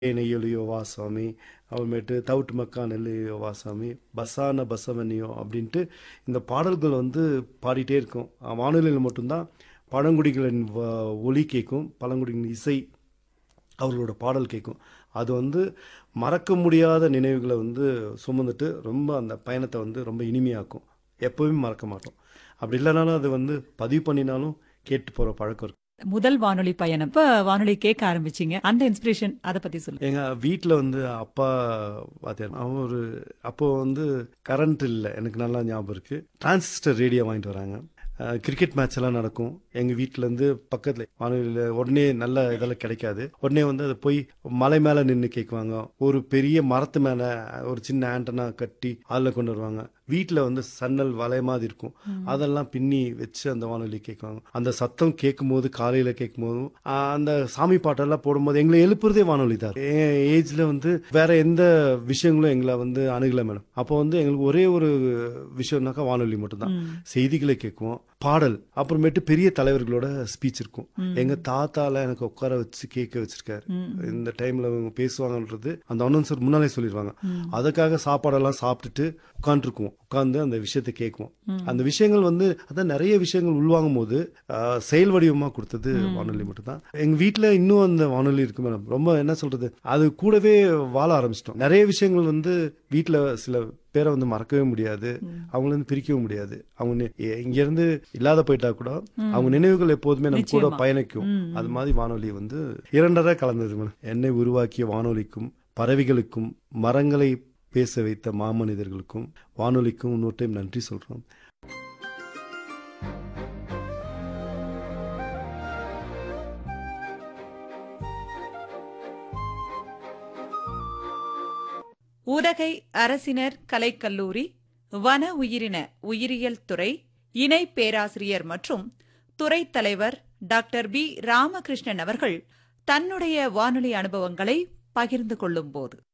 நெய்யொலியோ வா சுவாமி அப்புறமேட்டு தவிட்டு மக்கா நெல்லையோ வா சாமி பஸ்ஸான பசவனியோ அப்படின்ட்டு இந்த பாடல்கள் வந்து பாடிட்டே இருக்கும் அஹ் வானொலியில் மட்டும்தான் பழங்குடிகளின் வ- ஒலி கேட்கும் பழங்குடிகளின் இசை அவர்களோட பாடல் கேட்கும் அது வந்து மறக்க முடியாத நினைவுகளை வந்து சுமந்துட்டு ரொம்ப அந்த பயணத்தை வந்து ரொம்ப இனிமையாக்கும் எப்போவுமே மறக்க மாட்டோம் அப்படி இல்லைனாலும் அது வந்து பதிவு பண்ணினாலும் கேட்டு போகிற பழக்கம் இருக்கு முதல் வானொலி பயணம் இப்ப வானொலி கேட்க ஆரம்பிச்சீங்க அந்த இன்ஸ்பிரேஷன் அத பத்தி சொல்லுங்க எங்கள் வீட்டில் வந்து அப்பா வாத்தியார் அவன் ஒரு அப்போ வந்து கரண்ட் இல்லை எனக்கு நல்லா ஞாபகம் இருக்குது டிரான்சிஸ்டர் ரேடியோ வாங்கிட்டு வராங்க அஹ், கிரிக்கெட் மேட்ச் எல்லாம் நடக்கும் எங்கள் வீட்டிலேருந்து பக்கத்தில் வானொலியில் உடனே நல்ல இதெல்லாம் கிடைக்காது உடனே வந்து அதை போய் மலை மேலே நின்று கேட்குவாங்க ஒரு பெரிய மரத்து மேலே ஒரு சின்ன ஆண்டனா கட்டி அதில் கொண்டு வருவாங்க வீட்டில் வந்து சன்னல் வலை மாதிரி இருக்கும் அதெல்லாம் பின்னி வச்சு அந்த வானொலி கேட்குவாங்க அந்த சத்தம் கேட்கும்போது காலையில் கேட்கும்போதும் ஆஹ், அந்த சாமி பாட்டெல்லாம் போடும்போது எங்களை எழுப்புறதே வானொலி தான் என் ஏஜ்ல வந்து வேற எந்த விஷயங்களும் எங்களை வந்து அணுகலை மேடம் அப்போ வந்து எங்களுக்கு ஒரே ஒரு விஷயம்னாக்கா வானொலி மட்டும்தான் செய்திகளை கேட்குவோம் பாடல் அப்புறமேட்டு பெரிய தலைவர்களோட ஸ்பீச் இருக்கும் எங்க தாத்தால எனக்கு உட்கார வச்சு கேட்க வச்சிருக்காரு இந்த டைம்ல அவங்க பேசுவாங்கன்றது அந்த அனௌன்சர் முன்னாலே சொல்லிடுவாங்க அதுக்காக சாப்பாடெல்லாம் சாப்பிட்டுட்டு உட்காந்துருக்குவோம் உட்காந்து அந்த விஷயத்தை கேட்குவோம் அந்த விஷயங்கள் வந்து அதான் நிறைய விஷயங்கள் உள்வாங்கும் போது ஆஹ், செயல் வடிவமா கொடுத்தது வானொலி மட்டும்தான் எங்க வீட்ல இன்னும் அந்த வானொலி இருக்கு மேடம் ரொம்ப என்ன சொல்றது அது கூடவே வாழ ஆரம்பிச்சிட்டோம் நிறைய விஷயங்கள் வந்து வீட்ல சில பேரை வந்து மறக்கவே முடியாது அவங்கள இருந்து பிரிக்கவும் முடியாது அவங்க நி- எ- இங்க இருந்து இல்லாத போயிட்டா கூட அவங்க நினைவுகள் எப்போதுமே நம்ம கூட நிச்சயமா. பயணிக்கும் அது மாதிரி வானொலி வந்து இரண்டரை கலந்தது மேடம் என்னை உருவாக்கிய வானொலிக்கும் பறவைகளுக்கும் மரங்களை பேச வைத்த மாமனிதர்களுக்கும் வானொலிக்கும் இன்னொரு டைம் நன்றி சொல்றோம் உதகை அரசினர் கலைக்கல்லூரி வன உயிரின உயிரியல் துறை இணை பேராசிரியர் மற்றும் துறை தலைவர் டாக்டர் பி ராமகிருஷ்ணன் அவர்கள் தன்னுடைய வானொலி அனுபவங்களை பகிர்ந்து கொள்ளும் போது